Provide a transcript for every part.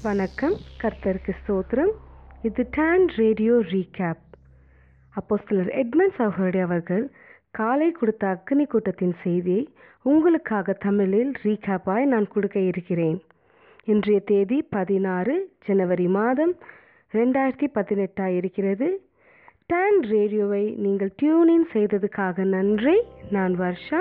வணக்கம் கர்த்தருக்கு ஸ்தோத்திரம் இது டான் ரேடியோ ரீகேப் அப்போ சிலர் எட்மண்ட்ஸ் அவர்களுடைய அவர்கள் காலை கொடுத்த அக்னி கூட்டத்தின் செய்தியை உங்களுக்காக தமிழில் ரீகேப்பாய் நான் கொடுக்க இருக்கிறேன் இன்றைய தேதி பதினாறு ஜனவரி மாதம் ரெண்டாயிரத்தி பதினெட்டாக இருக்கிறது டான் ரேடியோவை நீங்கள் டியூனின் செய்ததுக்காக நன்றி நான் Varsha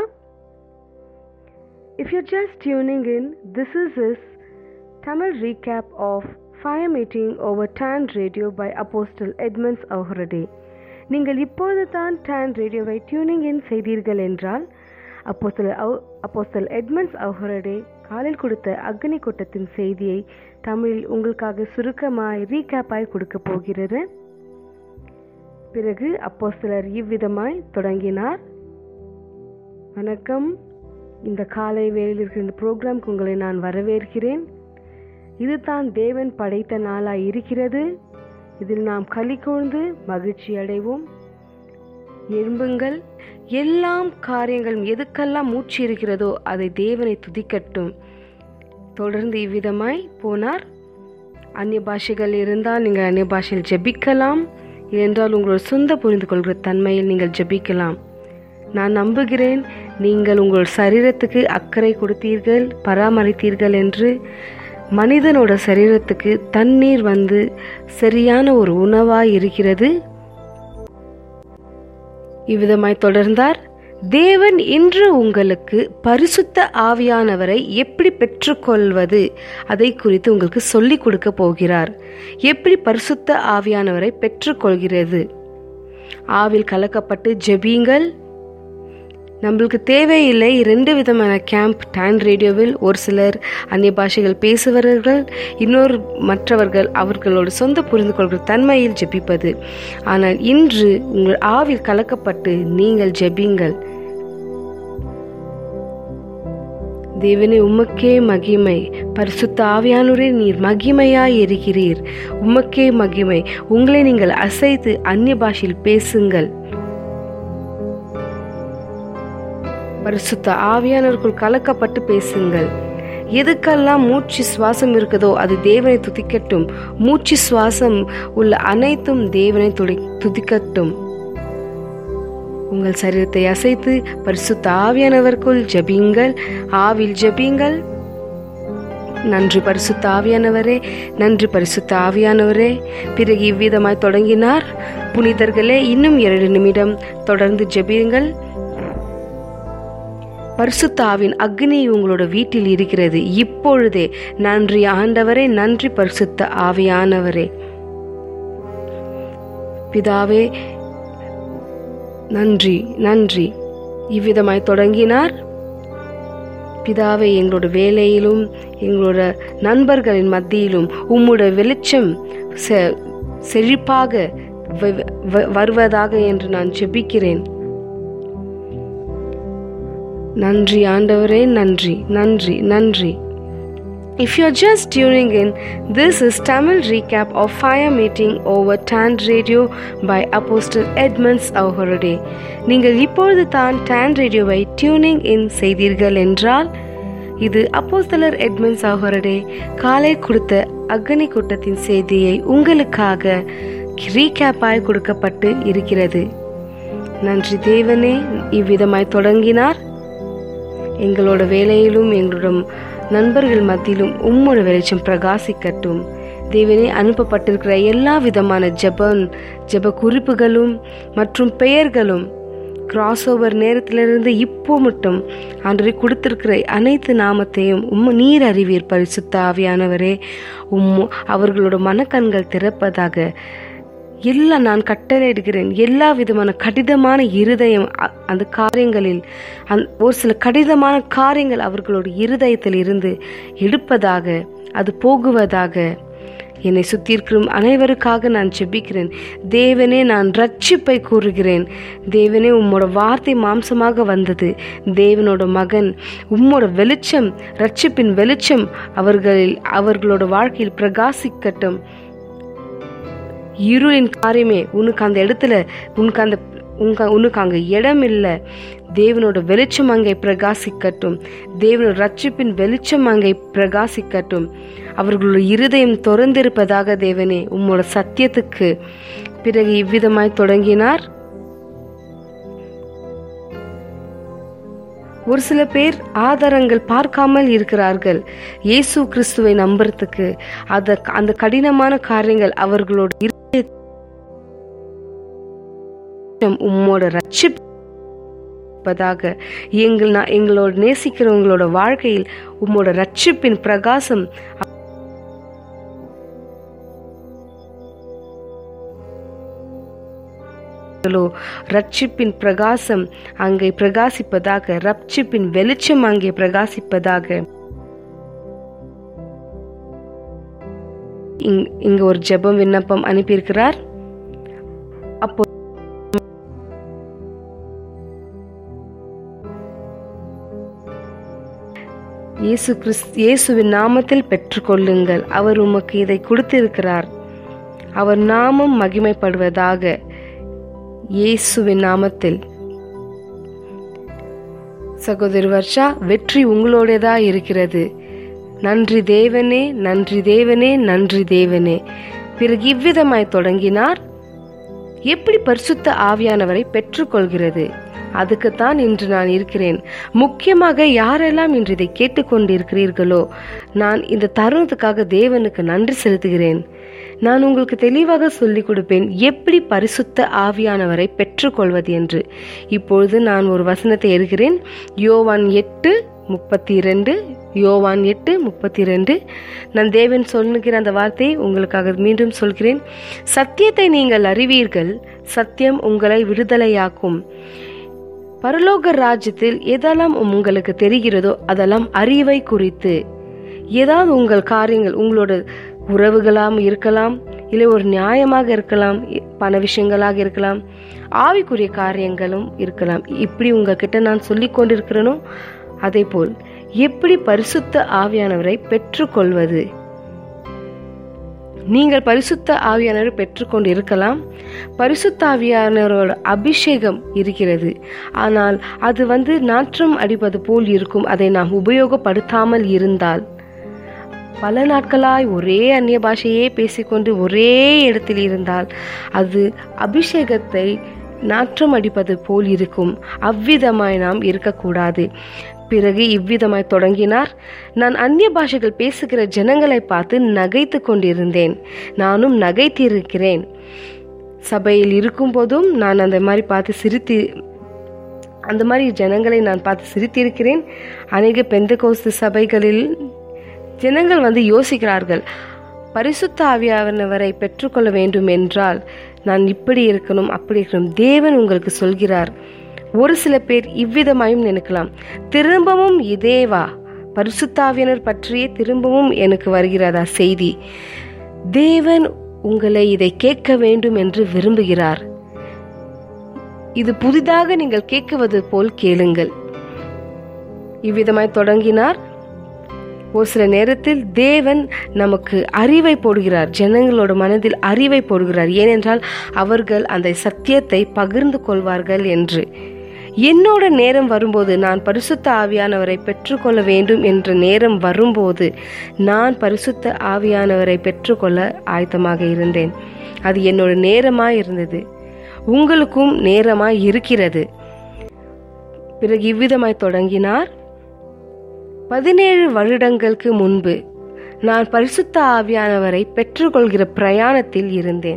If you're just tuning in, this is his Tamil recap of Fire Meeting over Tan Radio by Apostle Edmunds Auhurade. நீங்கள் இப்பொழுது தான் டான் ரேடியோவை டியூனிங் இன் செய்தீர்கள் என்றால் அப்போஸ்தல் அப்போஸ்தல் எட்மண்ட்ஸ் அவுஹரடே காலில் கொடுத்த அக்னி கூட்டத்தின் செய்தியை தமிழில் உங்களுக்காக சுருக்கமாய் ரீகேப்பாய் கொடுக்க போகிறது பிறகு அப்போஸ்தலர் இவ்விதமாய் தொடங்கினார் வணக்கம் இந்த காலை வேளையில் இருக்கிற இந்த ப்ரோக்ராம்க்கு உங்களை நான் வரவேற்கிறேன் இது தான் தேவன் படைத்த நாளாய் இருக்கிறது இதில் நாம் களி கூர்ந்து மகிழ்ச்சி அடைவோம் எழும்புங்கள் எல்லாம் காரியங்களும் எதுக்கெல்லாம் மூச்சு இருக்கிறதோ அதை தேவனை துதிக்கட்டும் தொடர்ந்து இவ்விதமாய் போனார் அந்நிய பாஷைகள் இருந்தால் நீங்கள் அந்நிய பாஷையில் ஜெபிக்கலாம் என்றால் உங்களோட சொந்த புரிந்து கொள்கிற தன்மையில் நீங்கள் ஜெபிக்கலாம் நான் நம்புகிறேன் நீங்கள் உங்கள் சரீரத்துக்கு அக்கறை கொடுத்தீர்கள் பராமரித்தீர்கள் என்று மனிதனோட சரீரத்துக்கு தண்ணீர் வந்து சரியான ஒரு உணவாய் இருக்கிறது இவ்விதமாய் தொடர்ந்தார் தேவன் இன்று உங்களுக்கு பரிசுத்த ஆவியானவரை எப்படி பெற்றுக்கொள்வது அதை குறித்து உங்களுக்கு சொல்லிக் கொடுக்க போகிறார் எப்படி பரிசுத்த ஆவியானவரை பெற்றுக்கொள்கிறது ஆவில் கலக்கப்பட்டு ஜெபியுங்கள் நம்மளுக்கு தேவையில்லை ரெண்டு விதமான கேம்ப் டான் ரேடியோவில் ஒரு சிலர் அந்நிய பாஷைகள் பேசுபவர்கள் இன்னொரு மற்றவர்கள் அவர்களோட சொந்த புரிந்து கொள்கிற தன்மையில் ஜெபிப்பது ஆனால் இன்று உங்கள் ஆவில் கலக்கப்பட்டு நீங்கள் ஜெபிங்கள் தேவனே உமக்கே மகிமை பரிசுத்த ஆவியானோரே நீர் மகிமையாய் இருக்கிறீர் உமக்கே மகிமை உங்களை நீங்கள் அசைத்து அந்நிய பாஷையில் பேசுங்கள் பரிசுத்த ஆவியானவர்கள் கலக்கப்பட்டு பேசுங்கள் எதுக்கெல்லாம் மூச்சு சுவாசம் இருக்குதோ அது தேவனை துதிக்கட்டும் மூச்சு சுவாசம் உள்ள அனைத்தும் தேவனை துடி துதிக்கட்டும் உங்கள் சரீரத்தை அசைத்து பரிசுத்த ஆவியானவருக்குள் ஜபியுங்கள் ஆவில் ஜபியுங்கள் நன்றி பரிசுத்த ஆவியானவரே நன்றி பரிசுத்த ஆவியானவரே பிறகு இவ்விதமாய் தொடங்கினார் புனிதர்களே இன்னும் இரண்டு நிமிடம் தொடர்ந்து ஜெபியுங்கள் பரிசுத்தாவின் அக்னி உங்களோட வீட்டில் இருக்கிறது இப்பொழுதே நன்றி ஆண்டவரே நன்றி பரிசுத்த ஆவியானவரே பிதாவே நன்றி நன்றி இவ்விதமாய் தொடங்கினார் பிதாவை எங்களோட வேலையிலும் எங்களோட நண்பர்களின் மத்தியிலும் உம்முடைய வெளிச்சம் செழிப்பாக வருவதாக என்று நான் ஜெபிக்கிறேன் நன்றி ஆண்டவரே நன்றி நன்றி நன்றி If you're just tuning in, this is Tamil recap of Fire Meeting over Tan Radio by Apostle Edmunds Auhorade. நீங்கள் இப்பொழுது தான் டான் ரேடியோவை டியூனிங் இன் செய்தீர்கள் என்றால் இது அப்போஸ்தலர் எட்மண்ட்ஸ் ஆஹரடே காலை கொடுத்த அக்னி கூட்டத்தின் செய்தியை உங்களுக்காக ரீகேப்பாய் கொடுக்கப்பட்டு இருக்கிறது நன்றி தேவனே இவ்விதமாய் தொடங்கினார் எங்களோட வேலையிலும் எங்களோட நண்பர்கள் மத்தியிலும் உம்மோட வெளிச்சம் பிரகாசிக்கட்டும் தேவனே அனுப்பப்பட்டிருக்கிற எல்லா விதமான ஜபன் ஜப குறிப்புகளும் மற்றும் பெயர்களும் கிராஸ் ஓவர் நேரத்திலிருந்து இப்போ மட்டும் அன்றை கொடுத்திருக்கிற அனைத்து நாமத்தையும் உம்ம நீர் அறிவீர் பரிசுத்த ஆவியானவரே உம் அவர்களோட மனக்கண்கள் திறப்பதாக எல்லா நான் கட்டளையிடுகிறேன் எல்லா விதமான கடிதமான இருதயம் அந்த காரியங்களில் அந் ஒரு சில கடிதமான காரியங்கள் அவர்களோட இருதயத்தில் இருந்து எடுப்பதாக அது போகுவதாக என்னை சுற்றி இருக்கிற அனைவருக்காக நான் செபிக்கிறேன் தேவனே நான் ரட்சிப்பை கூறுகிறேன் தேவனே உம்மோட வார்த்தை மாம்சமாக வந்தது தேவனோட மகன் உம்மோட வெளிச்சம் ரட்சிப்பின் வெளிச்சம் அவர்களில் அவர்களோட வாழ்க்கையில் பிரகாசிக்கட்டும் இருளின் காரியமே உனக்கு அந்த இடத்துல உனக்கு அந்த உங்க உனக்கு அங்கே இடம் இல்லை தேவனோட வெளிச்சம் அங்கே பிரகாசிக்கட்டும் தேவனோட ரட்சிப்பின் வெளிச்சம் அங்கே பிரகாசிக்கட்டும் அவர்களுடைய இருதயம் திறந்திருப்பதாக தேவனே உம்மோட சத்தியத்துக்கு பிறகு இவ்விதமாய் தொடங்கினார் ஒரு சில பேர் ஆதாரங்கள் பார்க்காமல் இருக்கிறார்கள் இயேசு கிறிஸ்துவை நம்புறதுக்கு அத அந்த கடினமான காரியங்கள் அவர்களோட இருதயம் உம்மோட ரட்சிப்பதாக எங்கள் நா- எங்களோட நேசிக்கிறவங்களோட வாழ்க்கையில் உம்மோட ரட்சிப்பின் பிரகாசம் அவர்களோ ரட்சிப்பின் பிரகாசம் அங்கே பிரகாசிப்பதாக ரட்சிப்பின் வெளிச்சம் அங்கே பிரகாசிப்பதாக இங்- இங்க ஒரு ஜெபம் விண்ணப்பம் அனுப்பியிருக்கிறார் அப்போ இயேசு கிறிஸ் இயேசுவின் நாமத்தில் பெற்றுக்கொள்ளுங்கள் அவர் உமக்கு இதை கொடுத்திருக்கிறார் அவர் நாமம் மகிமைப்படுவதாக இயேசுவின் நாமத்தில் சகோதரி வர்ஷா வெற்றி உங்களோடதா இருக்கிறது நன்றி தேவனே நன்றி தேவனே நன்றி தேவனே பிறகு இவ்விதமாய் தொடங்கினார் எப்படி பரிசுத்த ஆவியானவரை பெற்றுக்கொள்கிறது அதுக்குத்தான் இன்று நான் இருக்கிறேன் முக்கியமாக யாரெல்லாம் இன்று இதை கேட்டுக்கொண்டிருக்கிறீர்களோ நான் இந்த தருணத்துக்காக தேவனுக்கு நன்றி செலுத்துகிறேன் நான் உங்களுக்கு தெளிவாக சொல்லிக் கொடுப்பேன் எப்படி பரிசுத்த ஆவியானவரை பெற்றுக்கொள்வது என்று இப்பொழுது நான் ஒரு வசனத்தை எழுகிறேன் யோவான் எட்டு முப்பத்தி இரண்டு யோவான் எட்டு முப்பத்தி இரண்டு நான் தேவன் சொல்லுகிற அந்த வார்த்தையை உங்களுக்காக மீண்டும் சொல்கிறேன் சத்தியத்தை நீங்கள் அறிவீர்கள் சத்தியம் உங்களை விடுதலையாக்கும் பரலோக ராஜ்யத்தில் எதெல்லாம் உங்களுக்கு தெரிகிறதோ அதெல்லாம் அறிவை குறித்து ஏதாவது உங்கள் காரியங்கள் உங்களோட உறவுகளாம் இருக்கலாம் இல்லை ஒரு நியாயமாக இருக்கலாம் இ- பண விஷயங்களாக இருக்கலாம் ஆவிக்குரிய காரியங்களும் இருக்கலாம் இப்படி உங்ககிட்ட நான் சொல்லிக் கொண்டிருக்கிறேனோ அதே போல் எப்படி பரிசுத்த ஆவியானவரை பெற்றுக்கொள்வது நீங்கள் பரிசுத்த ஆவியானவரை பெற்றுக்கொண்டு இருக்கலாம் பரிசுத்த ஆவியானவரோட அபிஷேகம் இருக்கிறது ஆனால் அது வந்து நாற்றம் அடிப்பது போல் இருக்கும் அதை நாம் உபயோகப்படுத்தாமல் இருந்தால் பல நாட்களாய் ஒரே அந்நிய பாஷையே பேசிக்கொண்டு ஒரே இடத்தில் இருந்தால் அது அபிஷேகத்தை நாற்றம் அடிப்பது போல் இருக்கும் அவ்விதமாய் நாம் இருக்கக்கூடாது பிறகு இவ்விதமாய் தொடங்கினார் நான் அந்நிய பாஷைகள் பேசுகிற ஜனங்களை பார்த்து நகைத்து கொண்டிருந்தேன் நானும் நகைத்திருக்கிறேன் சபையில் இருக்கும்போதும் நான் அந்த மாதிரி பார்த்து சிரித்து அந்த மாதிரி ஜனங்களை நான் பார்த்து சிரித்திருக்கிறேன் அநேக பெந்தகோஸ்து சபைகளில் ஜனங்கள் வந்து யோசிக்கிறார்கள் பரிசுத்த ஆவியானவரை பெற்றுக்கொள்ள வேண்டும் என்றால் நான் இப்படி இருக்கணும் அப்படி இருக்கணும் தேவன் உங்களுக்கு சொல்கிறார் ஒரு சில பேர் இவ்விதமாயும் நினைக்கலாம் திரும்பவும் இதேவா பரிசுத்தாவியனர் பற்றியே திரும்பவும் எனக்கு வருகிறதா செய்தி தேவன் உங்களை இதை கேட்க வேண்டும் என்று விரும்புகிறார் இது புதிதாக நீங்கள் கேட்குவது போல் கேளுங்கள் இவ்விதமாய் தொடங்கினார் ஒரு சில நேரத்தில் தேவன் நமக்கு அறிவை போடுகிறார் ஜனங்களோட மனதில் அறிவை போடுகிறார் ஏனென்றால் அவர்கள் அந்த சத்தியத்தை பகிர்ந்து கொள்வார்கள் என்று என்னோட நேரம் வரும்போது நான் பரிசுத்த ஆவியானவரை பெற்றுக்கொள்ள வேண்டும் என்ற நேரம் வரும்போது நான் பரிசுத்த ஆவியானவரை பெற்றுக்கொள்ள ஆயத்தமாக இருந்தேன் அது என்னோட நேரமாய் இருந்தது உங்களுக்கும் நேரமாய் இருக்கிறது பிறகு இவ்விதமாய் தொடங்கினார் பதினேழு வருடங்களுக்கு முன்பு நான் பரிசுத்த ஆவியானவரை பெற்றுக்கொள்கிற பிரயாணத்தில் இருந்தேன்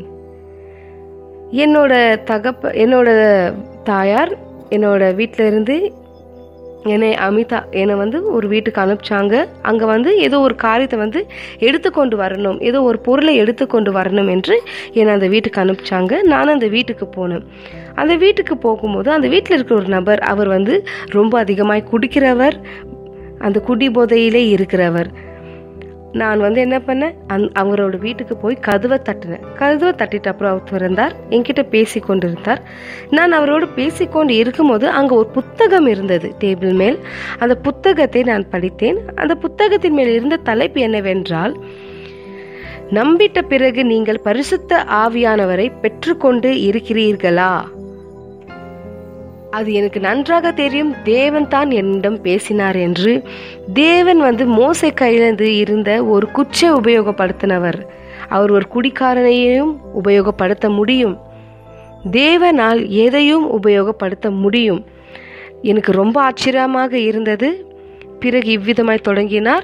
என்னோட தகப்ப என்னோட தாயார் என்னோட வீட்டில இருந்து என்னை அமிதா என்னை வந்து ஒரு வீட்டுக்கு அனுப்பிச்சாங்க அங்கே வந்து ஏதோ ஒரு காரியத்தை வந்து எடுத்துக்கொண்டு வரணும் ஏதோ ஒரு பொருளை எடுத்துக்கொண்டு வரணும் என்று என்னை அந்த வீட்டுக்கு அனுப்பிச்சாங்க நான் அந்த வீட்டுக்கு போனேன் அந்த வீட்டுக்கு போகும்போது அந்த வீட்டில் இருக்கிற ஒரு நபர் அவர் வந்து ரொம்ப அதிகமாய் குடிக்கிறவர் அந்த குடி போதையிலே இருக்கிறவர் நான் வந்து என்ன பண்ணேன் அந் அவரோட வீட்டுக்கு போய் கதவை தட்டினேன் கதவை தட்டிட்டு அப்புறம் அவர் திறந்தார் என்கிட்ட பேசி கொண்டிருந்தார் நான் அவரோடு பேசிக்கொண்டு இருக்கும்போது அங்கே ஒரு புத்தகம் இருந்தது டேபிள் மேல் அந்த புத்தகத்தை நான் படித்தேன் அந்த புத்தகத்தின் மேல் இருந்த தலைப்பு என்னவென்றால் நம்பிட்ட பிறகு நீங்கள் பரிசுத்த ஆவியானவரை பெற்றுக்கொண்டு இருக்கிறீர்களா அது எனக்கு நன்றாக தெரியும் தேவன் தான் என்னிடம் பேசினார் என்று தேவன் வந்து மோசை கையிலிருந்து இருந்த ஒரு குச்சை உபயோகப்படுத்தினவர் அவர் ஒரு குடிக்காரனையும் உபயோகப்படுத்த முடியும் தேவனால் எதையும் உபயோகப்படுத்த முடியும் எனக்கு ரொம்ப ஆச்சரியமாக இருந்தது பிறகு இவ்விதமாய் தொடங்கினார்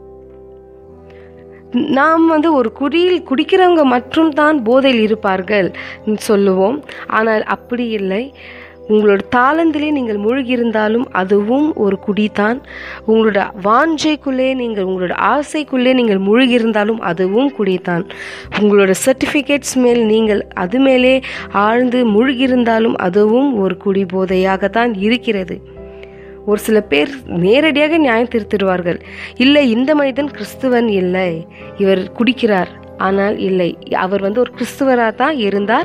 நாம் வந்து ஒரு குடியில் குடிக்கிறவங்க மட்டும் தான் போதையில் இருப்பார்கள் சொல்லுவோம் ஆனால் அப்படி இல்லை உங்களோட தாளந்திலே நீங்கள் மூழ்கியிருந்தாலும் அதுவும் ஒரு குடிதான் உங்களோட வாஞ்சைக்குள்ளே நீங்கள் உங்களோட ஆசைக்குள்ளே நீங்கள் மூழ்கியிருந்தாலும் அதுவும் குடிதான் உங்களோட சர்டிஃபிகேட்ஸ் மேல் நீங்கள் அது மேலே ஆழ்ந்து மூழ்கியிருந்தாலும் அதுவும் ஒரு குடி போதையாகத்தான் இருக்கிறது ஒரு சில பேர் நேரடியாக நியாயம் திருத்திடுவார்கள் இல்லை இந்த மனிதன் கிறிஸ்துவன் இல்லை இவர் குடிக்கிறார் ஆனால் இல்லை அவர் வந்து ஒரு கிறிஸ்துவராக தான் இருந்தார்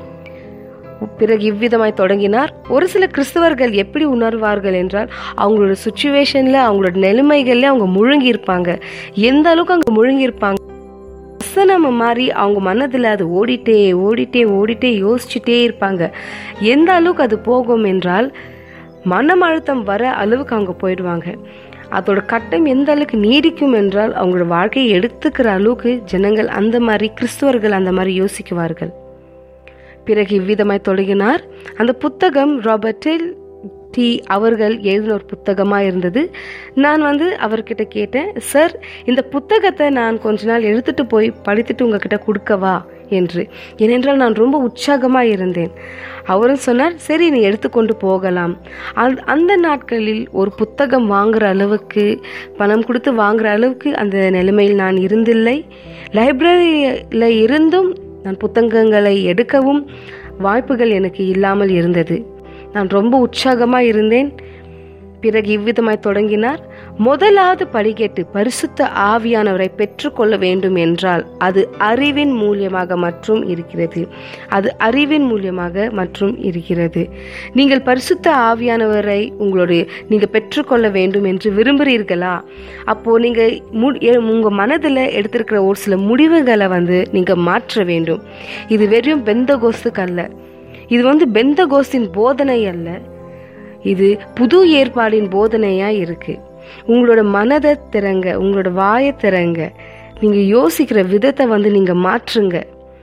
பிறகு இவ்விதமாய் தொடங்கினார் ஒரு சில கிறிஸ்தவர்கள் எப்படி உணர்வார்கள் என்றால் அவங்களோட சுச்சுவேஷன்ல அவங்களோட நிலைமைகள்ல அவங்க முழுங்கி இருப்பாங்க எந்த அளவுக்கு அங்க முழுங்கி இருப்பாங்க வசனம் மாதிரி அவங்க மனதில் அது ஓடிட்டே ஓடிட்டே ஓடிட்டே யோசிச்சுட்டே இருப்பாங்க எந்த அளவுக்கு அது போகும் என்றால் மனம் அழுத்தம் வர அளவுக்கு அவங்க போயிடுவாங்க அதோட கட்டம் எந்த அளவுக்கு நீடிக்கும் என்றால் அவங்களோட வாழ்க்கையை எடுத்துக்கிற அளவுக்கு ஜனங்கள் அந்த மாதிரி கிறிஸ்துவர்கள் அந்த மாதிரி யோசிக்குவார்கள் பிறகு இவ்விதமாய் தொடங்கினார் அந்த புத்தகம் ராபர்டில் டி அவர்கள் எழுதின ஒரு புத்தகமாக இருந்தது நான் வந்து அவர்கிட்ட கேட்டேன் சார் இந்த புத்தகத்தை நான் கொஞ்ச நாள் எடுத்துட்டு போய் படித்துட்டு உங்ககிட்ட கொடுக்கவா என்று ஏனென்றால் நான் ரொம்ப உற்சாகமாக இருந்தேன் அவரும் சொன்னார் சரி நீ எடுத்துக்கொண்டு போகலாம் அந்- அந்த நாட்களில் ஒரு புத்தகம் வாங்குற அளவுக்கு பணம் கொடுத்து வாங்குற அளவுக்கு அந்த நிலைமையில் நான் இருந்தில்லை லைப்ரரியில் இருந்தும் நான் புத்தகங்களை எடுக்கவும் வாய்ப்புகள் எனக்கு இல்லாமல் இருந்தது நான் ரொம்ப உற்சாகமாக இருந்தேன் பிறகு இவ்விதமாய் தொடங்கினார் முதலாவது படிக்கட்டு பரிசுத்த ஆவியானவரை பெற்றுக்கொள்ள வேண்டும் என்றால் அது அறிவின் மூலியமாக மற்றும் இருக்கிறது அது அறிவின் மூலியமாக மற்றும் இருக்கிறது நீங்கள் பரிசுத்த ஆவியானவரை உங்களுடைய நீங்க பெற்றுக்கொள்ள வேண்டும் என்று விரும்புகிறீர்களா அப்போ நீங்க மு- எ- உங்க மனதில் எடுத்திருக்கிற ஒரு சில முடிவுகளை வந்து நீங்க மாற்ற வேண்டும் இது வெறும் பெந்தகோஸ்துக்கு அல்ல இது வந்து பெந்தகோஸ்தின் போதனை அல்ல இது புது ஏற்பாடின் போதனையா இருக்கு உங்களோட மனதை திறங்க உங்களோட வாயை திறங்க நீங்க யோசிக்கிற விதத்தை வந்து நீங்க மாற்றுங்க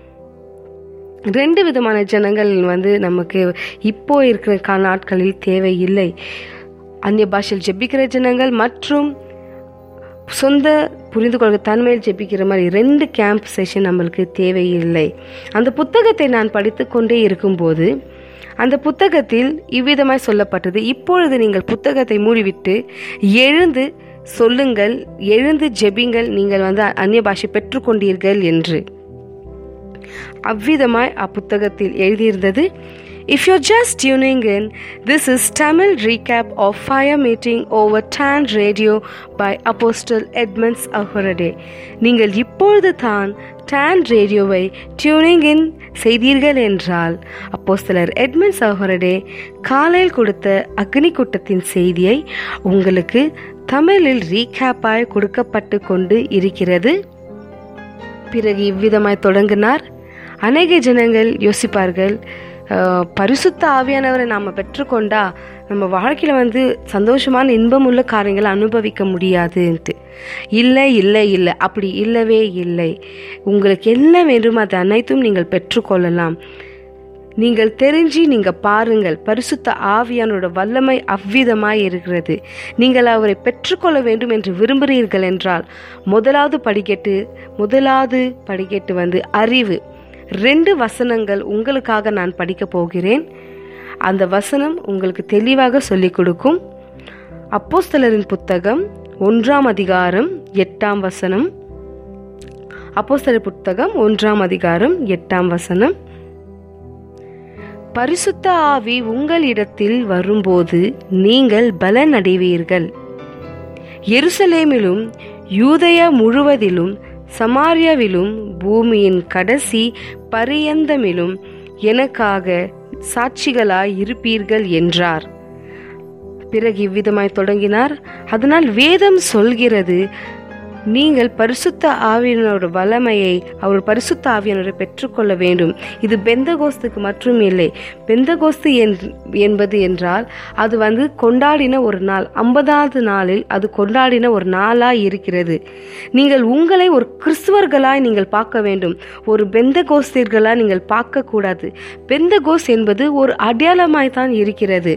ரெண்டு விதமான ஜனங்கள் வந்து நமக்கு இப்போ இருக்கிற கா- நாட்களில் தேவையில்லை அந்நிய பாஷையில் ஜெபிக்கிற ஜனங்கள் மற்றும் சொந்த புரிந்து கொள்கிற தன்மையில் ஜெபிக்கிற மாதிரி ரெண்டு கேம்ப் செஷன் நம்மளுக்கு தேவையில்லை அந்த புத்தகத்தை நான் படித்து கொண்டே இருக்கும்போது அந்த புத்தகத்தில் இவ்விதமாய் சொல்லப்பட்டது இப்பொழுது நீங்கள் புத்தகத்தை மூடிவிட்டு எழுந்து சொல்லுங்கள் எழுந்து ஜெபிங்கள் நீங்கள் வந்து அந்நிய பாஷை பெற்றுக்கொண்டீர்கள் என்று அவ்விதமாய் அப்புத்தகத்தில் எழுதியிருந்தது If you're just tuning in, this is Tamil recap of Fire Meeting over Tan Radio by Apostle Edmonds Ahurade. நீங்கள் இப்பொழுது தான் டான் ரேடியோவை டியூனிங் இன் செய்தீர்கள் என்றால் அப்போஸ்தலர் எட்மண்ட்ஸ் அஹரடே காலையில் கொடுத்த அக்னி கூட்டத்தின் செய்தியை உங்களுக்கு தமிழில் ரீகேப்பாய் கொடுக்கப்பட்டு கொண்டு இருக்கிறது பிறகு இவ்விதமாய் தொடங்கினார் அநேக ஜனங்கள் யோசிப்பார்கள் அஹ், பரிசுத்த ஆவியானவரை நாம் பெற்றுக்கொண்டா நம்ம வாழ்க்கையில் வந்து சந்தோஷமான இன்பமுள்ள காரியங்களை அனுபவிக்க முடியாதுன்ட்டு இல்லை இல்லை இல்லை அப்படி இல்லவே இல்லை உங்களுக்கு என்ன வேண்டுமோ அது அனைத்தும் நீங்கள் பெற்றுக்கொள்ளலாம் நீங்கள் தெரிஞ்சு நீங்க பாருங்கள் பரிசுத்த ஆவியானோட வல்லமை அவ்விதமாய் இருக்கிறது நீங்கள் அவரை பெற்றுக்கொள்ள வேண்டும் என்று விரும்புகிறீர்கள் என்றால் முதலாவது படிக்கட்டு முதலாவது படிக்கட்டு வந்து அறிவு ரெண்டு வசனங்கள் உங்களுக்காக நான் படிக்க போகிறேன் அந்த வசனம் உங்களுக்கு தெளிவாக சொல்லிக் கொடுக்கும் அப்போஸ்தலரின் புத்தகம் ஒன்றாம் அதிகாரம் எட்டாம் வசனம் அப்போஸ்தலர் புத்தகம் ஒன்றாம் அதிகாரம் எட்டாம் வசனம் பரிசுத்த ஆவி உங்களிடத்தில் வரும்போது நீங்கள் பலன் அடைவீர்கள் எருசலேமிலும் யூதயா முழுவதிலும் சமாரியாவிலும் பூமியின் கடைசி பரியந்தமிலும் எனக்காக சாட்சிகளாய் இருப்பீர்கள் என்றார் பிறகு இவ்விதமாய் தொடங்கினார் அதனால் வேதம் சொல்கிறது நீங்கள் பரிசுத்த ஆவியனோட வல்லமையை அவர் பரிசுத்த ஆவியனரை பெற்றுக்கொள்ள வேண்டும் இது பெந்தகோஸ்துக்கு மற்றும் இல்லை பெந்தகோஸ்து என்பது என்றால் அது வந்து கொண்டாடின ஒரு நாள் ஐம்பதாவது நாளில் அது கொண்டாடின ஒரு நாளாய் இருக்கிறது நீங்கள் உங்களை ஒரு கிறிஸ்துவர்களாய் நீங்கள் பார்க்க வேண்டும் ஒரு பெந்தகோஸ்தியர்களாய் நீங்கள் பார்க்க கூடாது பெந்தகோஸ் என்பது ஒரு அடையாளமாய் தான் இருக்கிறது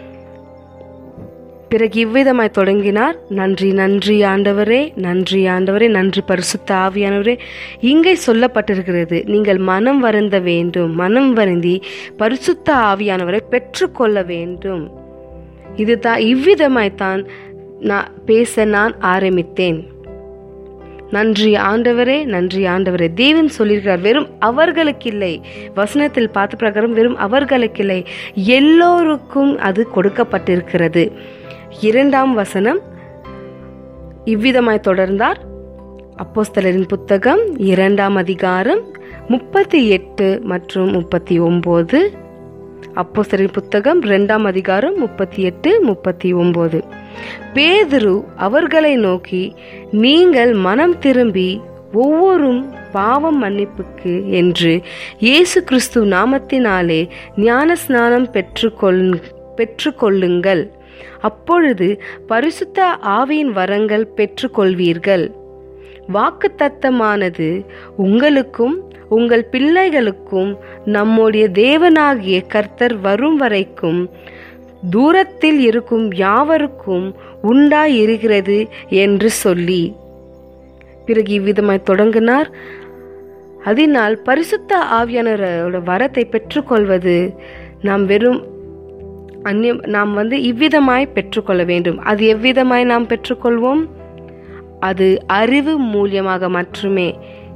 பிறகு இவ்விதமாய் தொடங்கினார் நன்றி நன்றி ஆண்டவரே நன்றி ஆண்டவரே நன்றி பரிசுத்த ஆவியானவரே இங்கே சொல்லப்பட்டிருக்கிறது நீங்கள் மனம் வருந்த வேண்டும் மனம் வருந்தி பரிசுத்த ஆவியானவரை பெற்றுக்கொள்ள வேண்டும் இதுதான் இவ்விதமாய்த்தான் நான் பேச நான் ஆரம்பித்தேன் நன்றி ஆண்டவரே நன்றி ஆண்டவரே தேவன் சொல்லியிருக்கிறார் வெறும் அவர்களுக்கு இல்லை வசனத்தில் பார்த்த பிரகாரம் வெறும் அவர்களுக்கு இல்லை எல்லோருக்கும் அது கொடுக்கப்பட்டிருக்கிறது இரண்டாம் வசனம் இவ்விதமாய் தொடர்ந்தார் அப்போஸ்தலரின் புத்தகம் இரண்டாம் அதிகாரம் முப்பத்தி எட்டு மற்றும் முப்பத்தி ஒன்பது அப்போஸ்தலரின் புத்தகம் இரண்டாம் அதிகாரம் முப்பத்தி எட்டு முப்பத்தி ஒன்பது பேதுரு அவர்களை நோக்கி நீங்கள் மனம் திரும்பி ஒவ்வொரும் பாவம் மன்னிப்புக்கு என்று இயேசு கிறிஸ்து நாமத்தினாலே ஞான ஸ்நானம் பெற்றுக்கொள் பெற்றுக்கொள்ளுங்கள் அப்பொழுது பரிசுத்த ஆவியின் வரங்கள் பெற்றுக்கொள்வீர்கள் வாக்கு தத்தமானது உங்களுக்கும் உங்கள் பிள்ளைகளுக்கும் நம்முடைய தேவனாகிய கர்த்தர் வரும் வரைக்கும் தூரத்தில் இருக்கும் யாவருக்கும் உண்டாயிருக்கிறது என்று சொல்லி பிறகு இவ்விதமாய் தொடங்கினார் அதனால் பரிசுத்த ஆவியானரோட வரத்தை பெற்றுக்கொள்வது நாம் வெறும் அந்நியம் நாம் வந்து இவ்விதமாய் பெற்றுக்கொள்ள வேண்டும் அது எவ்விதமாய் நாம் பெற்றுக்கொள்வோம் அது அறிவு மூலியமாக மட்டுமே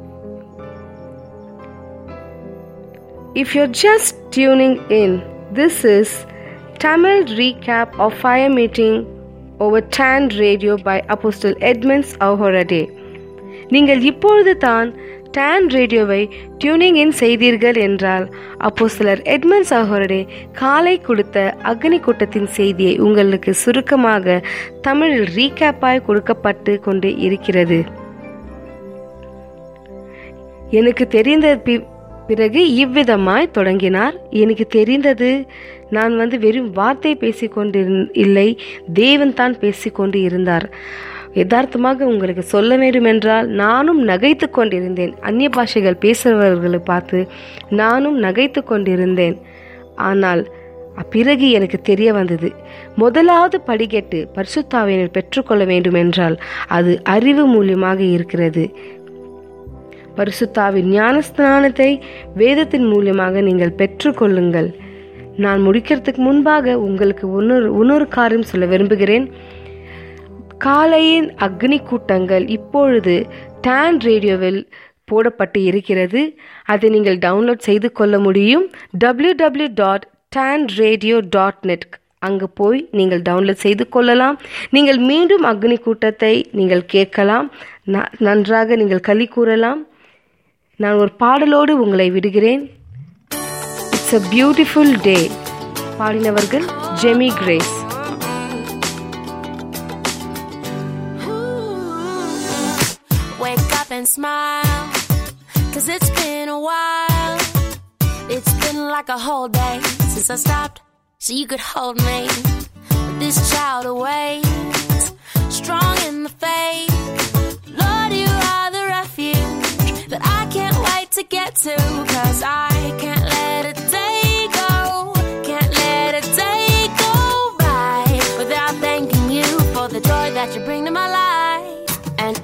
If you're just tuning in, this is Tamil recap of fire meeting over TAN radio by Apostle Edmonds Ahorade. நீங்கள் இப்பொழுது தான் டான் ரேடியோவை டியூனிங் இன் செய்தீர்கள் என்றால் அப்போ சிலர் எட்மண்ட் சகோதரே காலை கொடுத்த அக்னி கூட்டத்தின் செய்தியை உங்களுக்கு சுருக்கமாக தமிழில் ரீகேப்பாய் கொடுக்கப்பட்டு கொண்டு இருக்கிறது எனக்கு தெரிந்த பிறகு இவ்விதமாய் தொடங்கினார் எனக்கு தெரிந்தது நான் வந்து வெறும் வார்த்தை பேசிக்கொண்டு இல்லை தேவன் தான் பேசிக்கொண்டு இருந்தார் யதார்த்தமாக உங்களுக்கு சொல்ல வேண்டும் என்றால் நானும் நகைத்து கொண்டிருந்தேன் அந்நிய பாஷைகள் பேசுபவர்களை பார்த்து நானும் நகைத்து கொண்டிருந்தேன் ஆனால் பிறகு எனக்கு தெரிய வந்தது முதலாவது படிக்கட்டு பரிசுத்தாவினர் பெற்றுக்கொள்ள வேண்டும் என்றால் அது அறிவு மூலியமாக இருக்கிறது பரிசுத்தாவின் ஞானஸ்தானத்தை வேதத்தின் மூலியமாக நீங்கள் பெற்றுக்கொள்ளுங்கள் நான் முடிக்கிறதுக்கு முன்பாக உங்களுக்கு இன்னொரு இன்னொரு காரியம் சொல்ல விரும்புகிறேன் காலையின் அக்னி கூட்டங்கள் இப்பொழுது டான் ரேடியோவில் போடப்பட்டு இருக்கிறது அதை நீங்கள் டவுன்லோட் செய்து கொள்ள முடியும் W W dot dawn radio dot net அங்கு போய் நீங்கள் டவுன்லோட் செய்து கொள்ளலாம் நீங்கள் மீண்டும் அக்னி கூட்டத்தை நீங்கள் கேட்கலாம் நன்றாக நீங்கள் களி கூறலாம் நான் ஒரு பாடலோடு உங்களை விடுகிறேன் இட்ஸ் அ பியூட்டிஃபுல் டே பாடினவர்கள் Jamie Grace and smile. Cause it's been a while. It's been like a whole day since I stopped so you could hold me. But this child awaits, strong in the faith. Lord, you are the refuge that I can't wait to get to. Cause I can't let a day go, can't let a day go by without thanking you for the joy that you bring to my life. And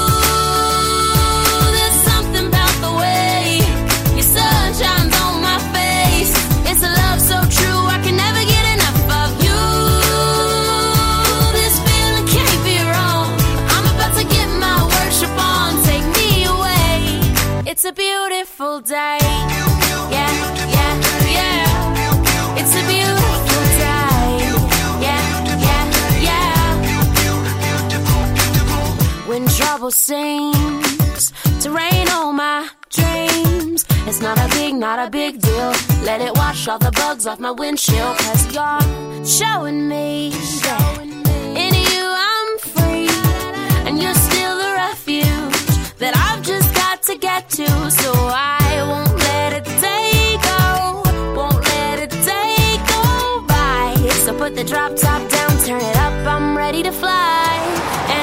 It's a beautiful day. Yeah, yeah, yeah. It's a beautiful day. Yeah, yeah, yeah. When trouble seems to rain on my dreams, it's not a big, not a big deal. Let it wash all the bugs off my windshield. Cause you're showing me that in you I'm free. And you're still the refuge that I've just got to get to. So I won't let a day go, won't let a day go by. So put the drop top down, turn it up, I'm ready to fly. And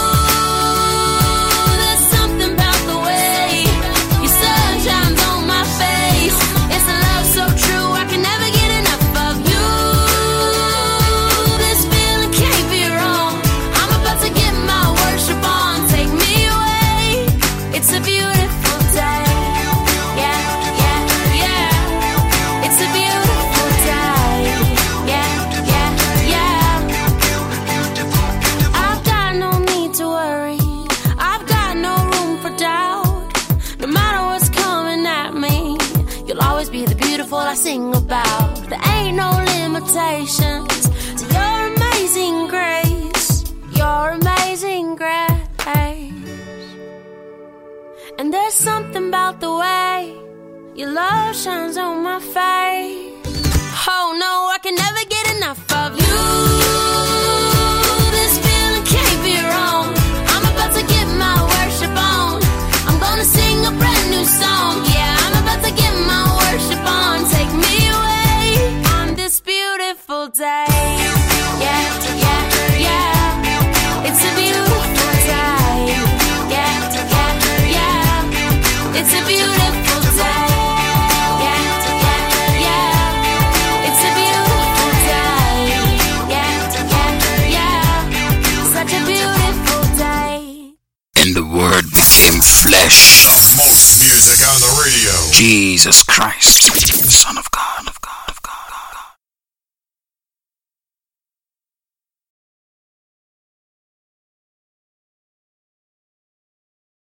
ooh, there's something about the way your sun shines on my face. It's a love so true, I can never get enough of you. This feeling can't be wrong. I'm about to get my worship on. Take me away. It's a beautiful day. Yeah, yeah, yeah. It's a beautiful day. Yeah, yeah, yeah. I've got no need to worry. I've got no room for doubt. No matter what's coming at me, you'll always be the beautiful I sing about. There ain't no limitations to your amazing grace. Your amazing grace. And there's something about the way your love shines on my face. Oh no, I can never get enough of you. This feeling can't be wrong. I'm about to get my worship on. I'm gonna sing a brand new song. Yeah, I'm about to get my worship on. Take me away on this beautiful day. Yeah, yeah, yeah. It's a beautiful day. Yeah, yeah, yeah. It's a beautiful day. Yeah, yeah, yeah. It's a beautiful day. Yeah, yeah, yeah. Such a beautiful day. And the Word became flesh. Most music on the radio. Jesus Christ, Son of God.